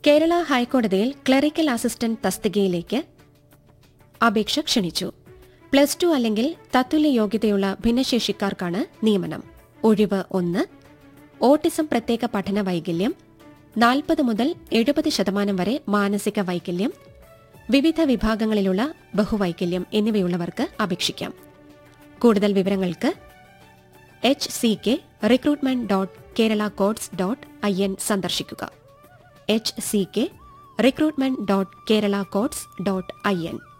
കേരള ഹൈക്കോടതിയിൽ clerical assistant തസ്തികയിലേക്ക് അപേക്ഷ ക്ഷണിച്ചു പ്ലസ് ടു അല്ലെങ്കിൽ തത്തുല്യ യോഗ്യതയുള്ള ഭിന്നശേഷിക്കാർക്കാണ് നിയമനം ഒഴിവ് ഒന്ന് ഓട്ടിസം പ്രത്യേക പഠന വൈകല്യം നാൽപ്പത് മുതൽ എഴുപത് ശതമാനം വരെ മാനസിക വൈകല്യം വിവിധ വിഭാഗങ്ങളിലുള്ള ബഹുവൈകല്യം എന്നിവയുള്ളവർക്ക് അപേക്ഷിക്കാം കൂടുതൽ വിവരങ്ങൾക്ക് H C K recruitment dot Kerala courts dot I N സന്ദർശിക്കുക H C K recruitment dot Kerala courts dot I N